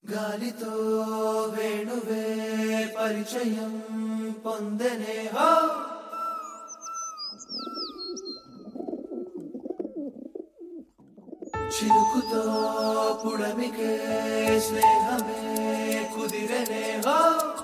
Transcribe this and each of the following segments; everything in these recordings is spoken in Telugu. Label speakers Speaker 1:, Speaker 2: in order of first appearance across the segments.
Speaker 1: గాలితో వేణువే పరిచయం పొందనే హో చిరుకుతో పుడమికే స్నేహమే కుదిరనే హో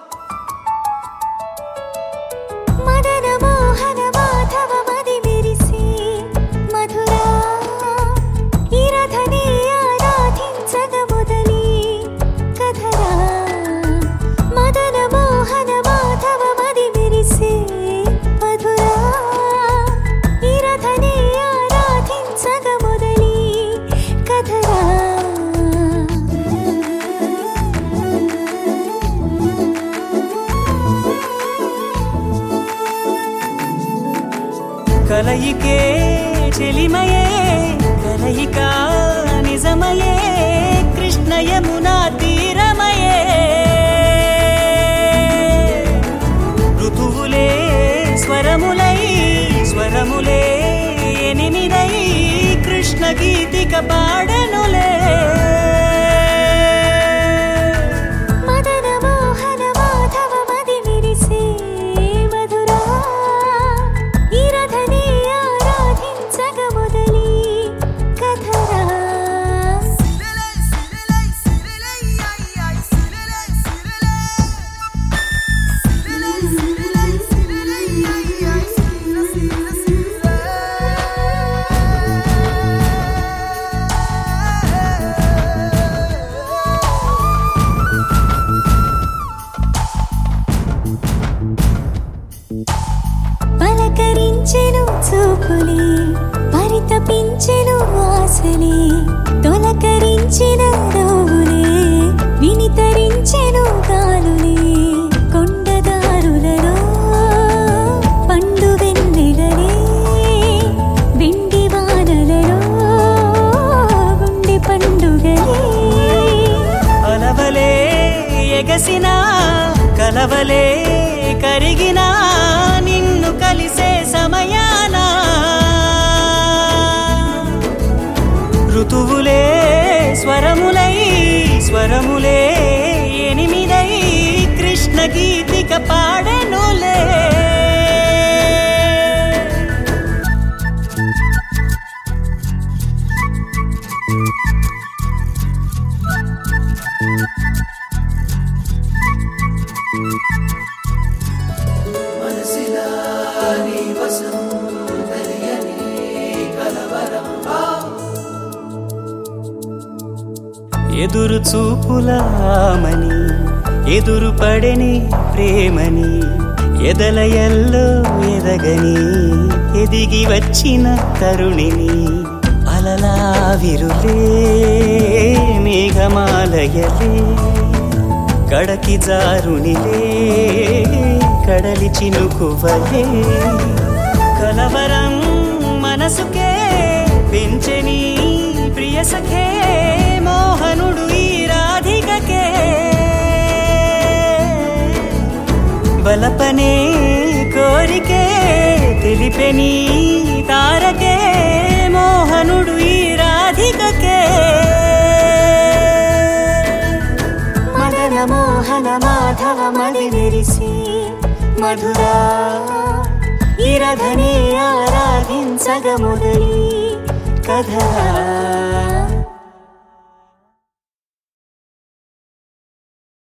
Speaker 2: మదన మోహన మాధవ మది మెరిసి మధురా ఈ రథని ఆరాధించగ మొదలి కథరా మదన మోహన మాధవ మది మెరిసి మధురా ఈ రథని ఆరాధించగ మొదలి కథరా
Speaker 3: కలయికే చెలిమయే కలయిక నిజమయే కృష్ణ యమునా తీరమయే ఋతువులే స్వరములై స్వరములే ఎనిమిదై కృష్ణ గీతిక పాడనులే
Speaker 2: మదన మోహన మాధవ మది విరిసే మధురా ఈ రథని ఆరాధించగ మొదలి కథరా పలకరించెను చూపులే పరితపించెను ఆశలే తొలకరించిన రోవులే వినితరించెను గాలులే కొండదారులలో పండు వెన్నెలలే వెండి వానలలో గుండె పండుగలే
Speaker 3: అలవలే ఎగసిన కలవలే కరిగిన నిన్ను కలిసే సమయాన ఋతువులే స్వరములై స్వరములే ఎనిమిదై కృష్ణ గీతిక పాడనులే
Speaker 1: మనసిలా నీ వసం తెలియని కలవరం హో
Speaker 3: ఎదురు చూపులామని ఎదురు పడని ప్రేమని ఎదల ఎల్లో ఎదగని ఎదిగి వచ్చిన తరుణిని అలలా విరులే మేఘమాలయలే కడకి జారునిలే కడలి చినుకువలే కలవరం మనసుకే పెంచని ప్రియ సఖే మోహనుడు ఈ రాధికకే బలపనే కోరికే తెలిపెని తారకే మోహనుడు ఈ రాధికకే
Speaker 2: మదన మోహన మాధవ మది విరిసి మధురా ఈ రథని ఆరాధించగ మొదలి కథరా